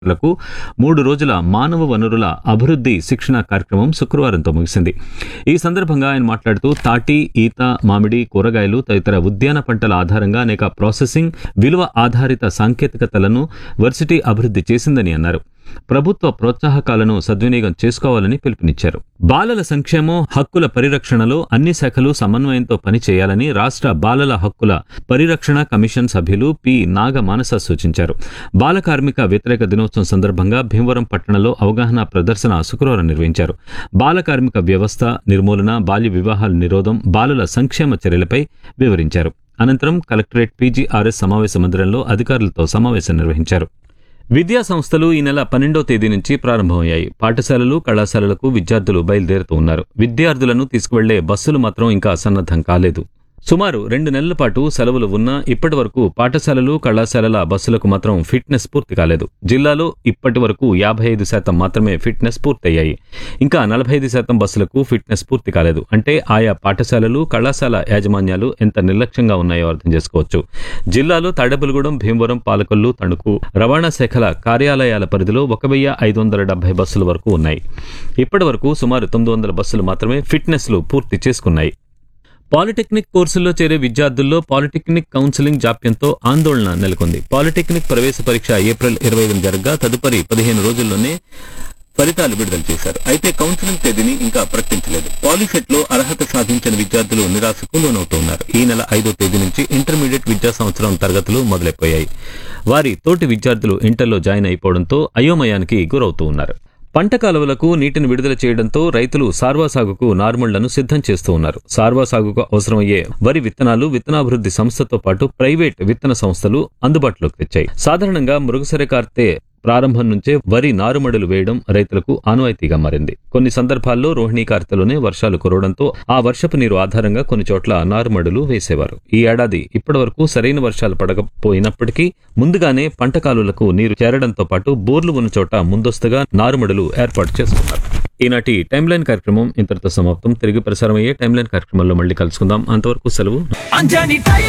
లకు మూడు రోజుల మానవ వనరుల అభివృద్ధి శిక్షణ కార్యక్రమం శుక్రవారంతో ముగిసింది ఈ సందర్భంగా ఆయన మాట్లాడుతూ తాటి ఈత మామిడి కూరగాయలు తదితర ఉద్యాన పంటల ఆధారంగా అనేక ప్రాసెసింగ్ విలువ ఆధారిత సాంకేతికతలను వర్సిటీ అభివృద్ధి చేసిందని అన్నారు ప్రభుత్వ ప్రోత్సాహకాలను సద్వినియోగం చేసుకోవాలని పిలుపునిచ్చారు బాలల సంక్షేమం హక్కుల పరిరక్షణలో అన్ని శాఖలు సమన్వయంతో పనిచేయాలని రాష్ట్ర బాలల హక్కుల పరిరక్షణ కమిషన్ సభ్యులు పి నాగ మానస సూచించారు బాల కార్మిక వ్యతిరేక దినోత్సవం సందర్భంగా భీమవరం పట్టణంలో అవగాహన ప్రదర్శన శుక్రవారం నిర్వహించారు బాల కార్మిక వ్యవస్థ నిర్మూలన బాల్య వివాహాల నిరోధం బాలల సంక్షేమ చర్యలపై వివరించారు అనంతరం కలెక్టరేట్ పీజీఆర్ఎస్ సమావేశ మందిరంలో అధికారులతో సమావేశం నిర్వహించారు విద్యా సంస్థలు ఈ నెల పన్నెండో తేదీ నుంచి ప్రారంభమయ్యాయి పాఠశాలలు కళాశాలలకు విద్యార్థులు బయలుదేరుతూ ఉన్నారు విద్యార్థులను తీసుకువెళ్లే బస్సులు మాత్రం ఇంకా సన్నద్ధం కాలేదు సుమారు రెండు నెలల పాటు సెలవులు ఉన్నా ఇప్పటి వరకు పాఠశాలలు కళాశాలల బస్సులకు మాత్రం ఫిట్నెస్ పూర్తి కాలేదు జిల్లాలో ఇప్పటి వరకు యాభై ఐదు శాతం మాత్రమే ఫిట్నెస్ పూర్తయ్యాయి ఇంకా నలభై ఐదు శాతం బస్సులకు ఫిట్నెస్ పూర్తి కాలేదు అంటే ఆయా పాఠశాలలు కళాశాల యాజమాన్యాలు ఎంత నిర్లక్ష్యంగా ఉన్నాయో అర్థం చేసుకోవచ్చు జిల్లాలో తాడేపల్లిగూడెం భీమవరం పాలకొల్లు తణుకు రవాణా శాఖల కార్యాలయాల పరిధిలో ఒక వెయ్యి ఐదు వందల డెబ్బై బస్సుల వరకు ఉన్నాయి ఇప్పటి వరకు సుమారు తొమ్మిది వందల బస్సులు మాత్రమే ఫిట్నెస్లు పూర్తి చేసుకున్నాయి పాలిటెక్నిక్ కోర్సుల్లో చేరే విద్యార్థుల్లో పాలిటెక్నిక్ కౌన్సిలింగ్ జాప్యంతో ఆందోళన నెలకొంది పాలిటెక్నిక్ ప్రవేశ పరీక్ష ఏప్రిల్ ఇరవై ఐదున జరగగా తదుపరి పదిహేను రోజుల్లోనే ఫలితాలు విడుదల చేశారు అయితే కౌన్సిలింగ్ తేదీని ఇంకా ప్రకటించలేదు పాలిసెట్ లో అర్హత సాధించిన విద్యార్థులు నిరాశకు లోనవుతున్నారు ఈ నెల ఐదో తేదీ నుంచి ఇంటర్మీడియట్ విద్యా సంవత్సరం తరగతులు మొదలైపోయాయి వారి తోటి విద్యార్థులు ఇంటర్లో జాయిన్ అయిపోవడంతో అయోమయానికి గురవుతూ ఉన్నారు పంట కాలువలకు నీటిని విడుదల చేయడంతో రైతులు సార్వా సాగుకు నార్మళ్లను సిద్ధం చేస్తూ ఉన్నారు సార్వా సాగుకు అవసరమయ్యే వరి విత్తనాలు విత్తనాభివృద్ధి సంస్థతో పాటు ప్రైవేట్ విత్తన సంస్థలు అందుబాటులోకి తెచ్చాయి సాధారణంగా మృగసర కార్తె ప్రారంభం నుంచే వరి నారుమడులు వేయడం రైతులకు ఆనవాయితీగా మారింది కొన్ని సందర్భాల్లో రోహిణీ కార్తెలోనే వర్షాలు కురవడంతో ఆ వర్షపు నీరు ఆధారంగా కొన్ని చోట్ల నారుమడులు వేసేవారు ఈ ఏడాది ఇప్పటివరకు సరైన వర్షాలు పడకపోయినప్పటికీ ముందుగానే పంట కాలువలకు నీరు చేరడంతో పాటు బోర్లు ఉన్న చోట ముందస్తుగా నారుమడులు ఏర్పాటు చేసుకున్నారు ఈనాటి టైమ్ లైన్ కార్యక్రమం ఇంతటితో సమాప్తం తిరిగి ప్రసారమయ్యే టైమ్ లైన్ కార్యక్రమంలో మళ్ళీ కలుసుకుందాం అంతవరకు సెలవు అంజని టైలర్